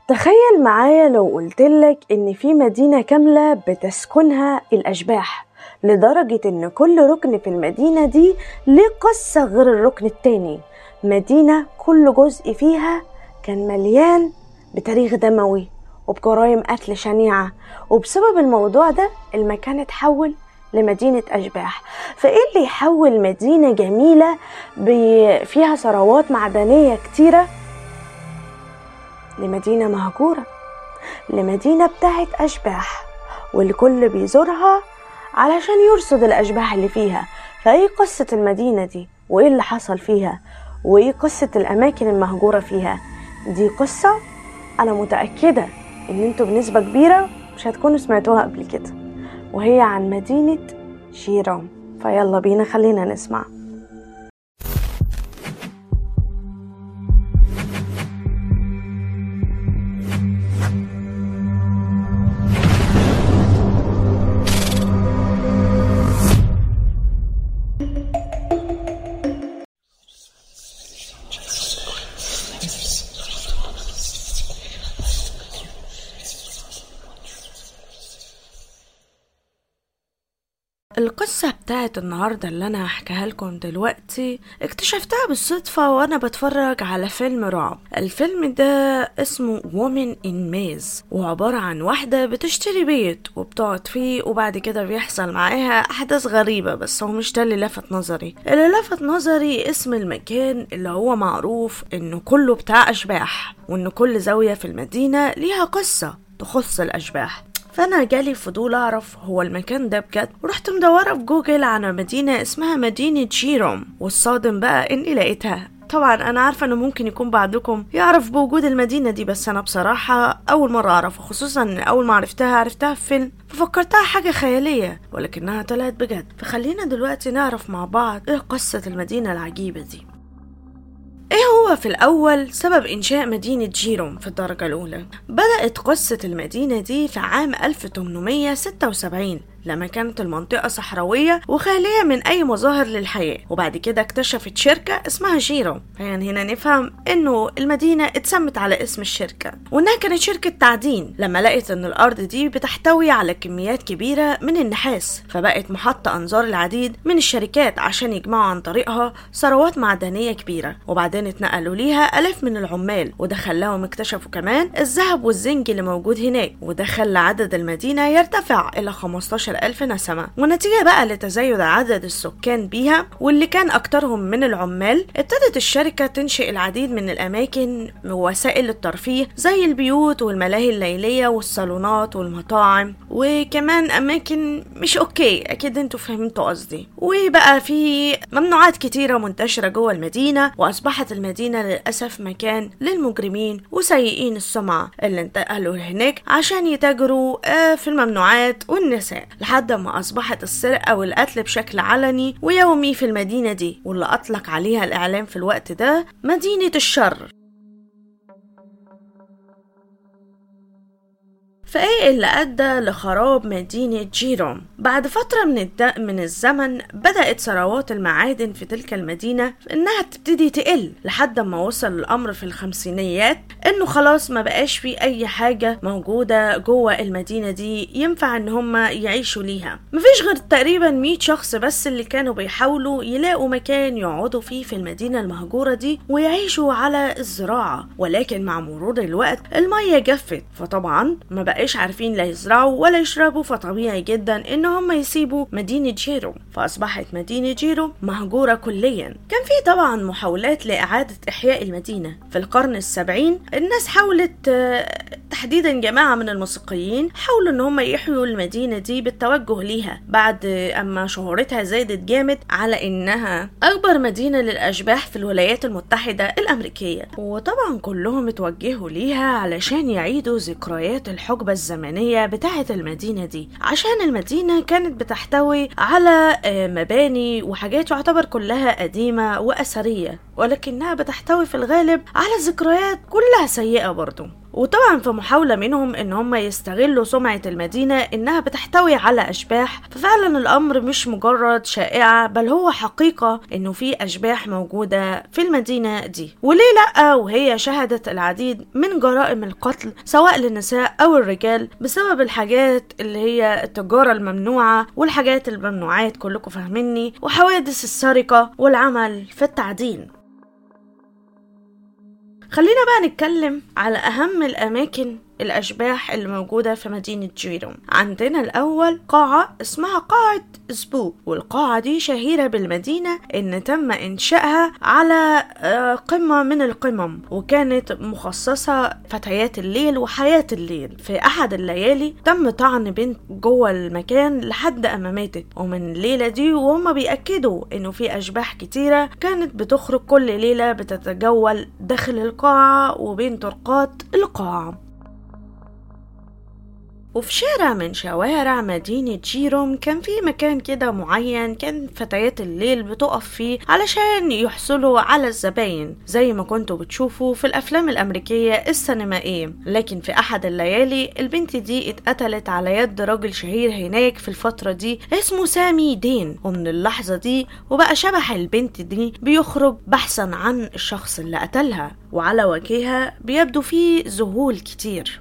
تخيل معايا لو قلتلك إن في مدينة كاملة بتسكنها الأشباح لدرجة إن كل ركن في المدينة دي ليه قصة غير الركن التاني مدينة كل جزء فيها كان مليان بتاريخ دموي وبجرائم قتل شنيعة وبسبب الموضوع ده المكان اتحول لمدينة أشباح فإيه اللي يحول مدينة جميلة بي- فيها ثروات معدنية كتيرة لمدينة مهجورة لمدينة بتاعت أشباح والكل بيزورها علشان يرصد الأشباح اللي فيها فإيه قصة المدينة دي وإيه اللي حصل فيها وإيه قصة الأماكن المهجورة فيها دي قصة أنا متأكدة إن انتوا بنسبة كبيرة مش هتكونوا سمعتوها قبل كده وهي عن مدينة شيرام فيلا بينا خلينا نسمع القصة بتاعت النهاردة اللي أنا هحكيها لكم دلوقتي اكتشفتها بالصدفة وأنا بتفرج على فيلم رعب الفيلم ده اسمه Woman in Maze وعبارة عن واحدة بتشتري بيت وبتقعد فيه وبعد كده بيحصل معاها أحداث غريبة بس هو مش ده اللي لفت نظري اللي لفت نظري اسم المكان اللي هو معروف إنه كله بتاع أشباح وإن كل زاوية في المدينة ليها قصة تخص الأشباح فانا جالي فضول اعرف هو المكان ده بجد ورحت مدوره في جوجل على مدينه اسمها مدينه جيروم والصادم بقى اني لقيتها طبعا انا عارفه انه ممكن يكون بعضكم يعرف بوجود المدينه دي بس انا بصراحه اول مره اعرف خصوصا ان اول ما عرفتها عرفتها في فيلم ففكرتها حاجه خياليه ولكنها طلعت بجد فخلينا دلوقتي نعرف مع بعض ايه قصه المدينه العجيبه دي ايه هو في الأول سبب إنشاء مدينة جيروم في الدرجة الأولى؟ بدأت قصة المدينة دي في عام 1876 لما كانت المنطقة صحراوية وخالية من أي مظاهر للحياة وبعد كده اكتشفت شركة اسمها جيرو يعني هنا نفهم إنه المدينة اتسمت على اسم الشركة وإنها كانت شركة تعدين لما لقت إن الأرض دي بتحتوي على كميات كبيرة من النحاس فبقت محطة أنظار العديد من الشركات عشان يجمعوا عن طريقها ثروات معدنية كبيرة وبعدين اتنقلوا ليها آلاف من العمال وده خلاهم اكتشفوا كمان الذهب والزنك اللي موجود هناك وده خلى عدد المدينة يرتفع إلى 15 ألف نسمة ونتيجة بقى لتزايد عدد السكان بيها واللي كان أكترهم من العمال ابتدت الشركة تنشئ العديد من الأماكن ووسائل الترفيه زي البيوت والملاهي الليلية والصالونات والمطاعم وكمان أماكن مش أوكي أكيد انتوا فهمتوا قصدي وبقى في ممنوعات كتيرة منتشرة جوه المدينة وأصبحت المدينة للأسف مكان للمجرمين وسيئين السمعة اللي انتقلوا هناك عشان يتاجروا آه، في الممنوعات والنساء لحد ما أصبحت السرقة والقتل بشكل علني ويومي في المدينة دي واللي أطلق عليها الإعلام في الوقت ده مدينة الشر فايه اللي ادى لخراب مدينة جيروم بعد فترة من الد... من الزمن بدأت ثروات المعادن في تلك المدينة انها تبتدي تقل لحد ما وصل الامر في الخمسينيات انه خلاص ما بقاش في اي حاجة موجودة جوه المدينة دي ينفع ان هم يعيشوا ليها مفيش غير تقريبا 100 شخص بس اللي كانوا بيحاولوا يلاقوا مكان يقعدوا فيه في المدينة المهجورة دي ويعيشوا على الزراعة ولكن مع مرور الوقت المية جفت فطبعا ما بقاش عارفين لا يزرعوا ولا يشربوا فطبيعي جدا ان هم يسيبوا مدينة جيرو فاصبحت مدينة جيرو مهجورة كليا كان في طبعا محاولات لإعادة إحياء المدينة في القرن السبعين الناس حاولت آه، تحديدا جماعة من الموسيقيين حاولوا ان هم يحيوا المدينة دي بالتوجه ليها بعد اما شهرتها زادت جامد على انها اكبر مدينة للاشباح في الولايات المتحدة الامريكية وطبعا كلهم اتوجهوا ليها علشان يعيدوا ذكريات الحقبة الزمنية بتاعة المدينة دي عشان المدينة كانت بتحتوي على آه، مباني وحاجات تعتبر كلها قديمة وأثرية ولكنها بتحتوي في الغالب على ذكريات كلها سيئة برضو وطبعا في محاولة منهم ان هم يستغلوا سمعة المدينة انها بتحتوي على اشباح ففعلا الامر مش مجرد شائعة بل هو حقيقة انه في اشباح موجودة في المدينة دي وليه لا وهي شهدت العديد من جرائم القتل سواء للنساء او الرجال بسبب الحاجات اللي هي التجارة الممنوعة والحاجات الممنوعات كلكم فاهميني وحوادث السرقة والعمل في التعدين خلينا بقى نتكلم على أهم الأماكن الأشباح اللي موجودة في مدينة جيروم عندنا الأول قاعة اسمها قاعة سبوك والقاعة دي شهيرة بالمدينة إن تم إنشائها على آه، قمة من القمم وكانت مخصصة فتيات الليل وحياة الليل في أحد الليالي تم طعن بنت جوه المكان لحد أما ماتت ومن الليلة دي وهم بيأكدوا إنه في أشباح كتيرة كانت بتخرج كل ليلة بتتجول داخل القاعة وبين طرقات القاعة وفي شارع من شوارع مدينة جيروم كان في مكان كده معين كان فتيات الليل بتقف فيه علشان يحصلوا على الزباين زي ما كنتوا بتشوفوا في الأفلام الأمريكية السينمائية لكن في أحد الليالي البنت دي اتقتلت على يد راجل شهير هناك في الفترة دي اسمه سامي دين ومن اللحظة دي وبقى شبح البنت دي بيخرج بحثا عن الشخص اللي قتلها وعلى وجهها بيبدو فيه ذهول كتير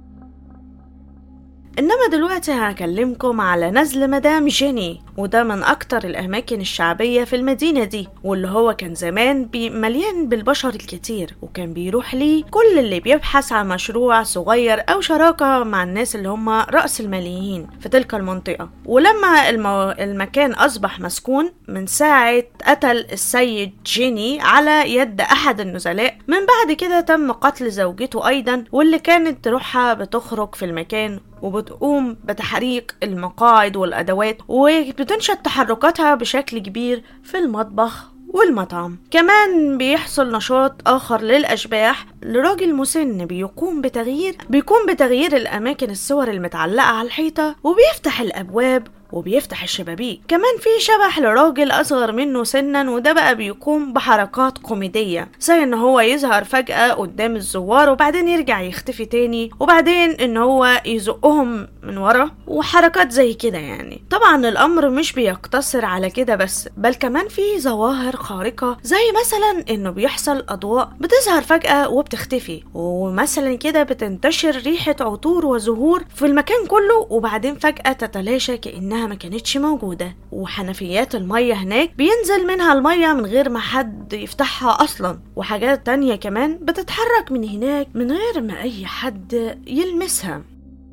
انما دلوقتي هكلمكم على نزل مدام جيني وده من اكتر الاماكن الشعبية في المدينة دي واللي هو كان زمان بي مليان بالبشر الكتير وكان بيروح ليه كل اللي بيبحث عن مشروع صغير او شراكة مع الناس اللي هم رأس الماليين في تلك المنطقة ولما المو... المكان اصبح مسكون من ساعة قتل السيد جيني على يد احد النزلاء من بعد كده تم قتل زوجته ايضا واللي كانت روحها بتخرج في المكان وبتقوم بتحريك المقاعد والأدوات وبتنشط تحركاتها بشكل كبير في المطبخ والمطعم كمان بيحصل نشاط آخر للأشباح لراجل مسن بيقوم بتغيير بيقوم بتغيير الأماكن الصور المتعلقة على الحيطة وبيفتح الأبواب وبيفتح الشبابيك كمان في شبح لراجل أصغر منه سنا وده بقى بيقوم بحركات كوميدية زي إن هو يظهر فجأة قدام الزوار وبعدين يرجع يختفي تاني وبعدين إن هو يزقهم من ورا وحركات زي كده يعني طبعا الأمر مش بيقتصر على كده بس بل كمان في ظواهر خارقة زي مثلا إنه بيحصل أضواء بتظهر فجأة وبتختفي ومثلا كده بتنتشر ريحة عطور وزهور في المكان كله وبعدين فجأة تتلاشى كأنها ما كانتش موجودة وحنفيات المية هناك بينزل منها المية من غير ما حد يفتحها أصلا وحاجات تانية كمان بتتحرك من هناك من غير ما أي حد يلمسها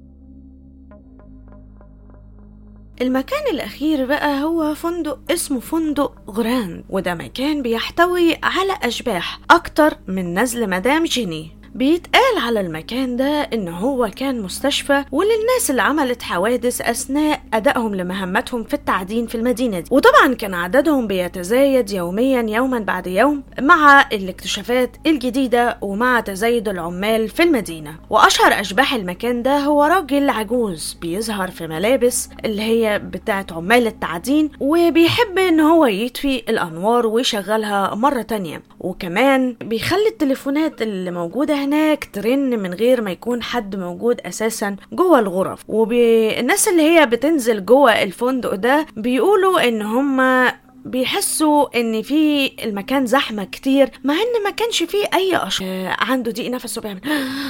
المكان الأخير بقى هو فندق اسمه فندق غراند وده مكان بيحتوي على أشباح أكتر من نزل مدام جيني بيتقال على المكان ده ان هو كان مستشفى وللناس اللي عملت حوادث اثناء ادائهم لمهمتهم في التعدين في المدينه دي وطبعا كان عددهم بيتزايد يوميا يوما بعد يوم مع الاكتشافات الجديده ومع تزايد العمال في المدينه واشهر اشباح المكان ده هو راجل عجوز بيظهر في ملابس اللي هي بتاعت عمال التعدين وبيحب ان هو يطفي الانوار ويشغلها مره تانية وكمان بيخلي التليفونات اللي موجوده هناك ترن من غير ما يكون حد موجود اساسا جوه الغرف والناس اللي هي بتنزل جوه الفندق ده بيقولوا ان هما بيحسوا ان في المكان زحمه كتير مع ان ما كانش فيه اي اشخاص عنده ضيق نفسه بيعمل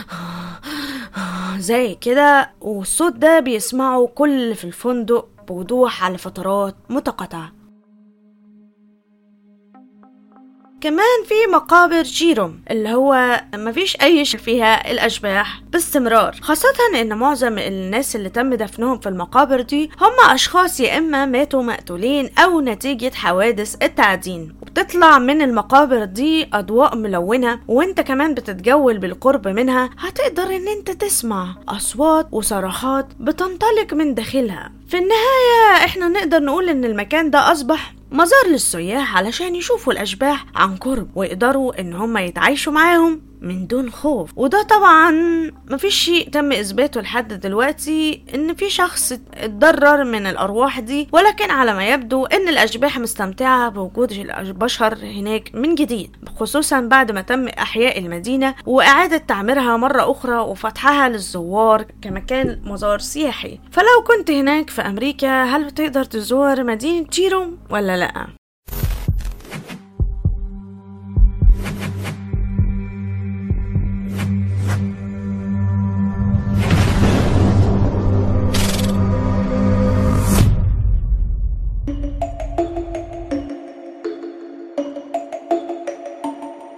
زي كده والصوت ده بيسمعه كل في الفندق بوضوح على فترات متقاطعه كمان في مقابر جيروم اللي هو مفيش أي شيء فيها الأشباح باستمرار خاصة إن معظم الناس اللي تم دفنهم في المقابر دي هم أشخاص يا إما ماتوا مقتولين أو نتيجة حوادث التعدين وبتطلع من المقابر دي أضواء ملونة وإنت كمان بتتجول بالقرب منها هتقدر إن إنت تسمع أصوات وصراخات بتنطلق من داخلها في النهاية إحنا نقدر نقول إن المكان ده أصبح مزار للسياح علشان يشوفوا الأشباح عن قرب ويقدروا إن هم يتعايشوا معاهم من دون خوف وده طبعا مفيش شيء تم اثباته لحد دلوقتي ان في شخص اتضرر من الارواح دي ولكن على ما يبدو ان الاشباح مستمتعه بوجود البشر هناك من جديد خصوصا بعد ما تم احياء المدينه واعاده تعميرها مره اخرى وفتحها للزوار كمكان مزار سياحي فلو كنت هناك في امريكا هل بتقدر تزور مدينه جيرو ولا لا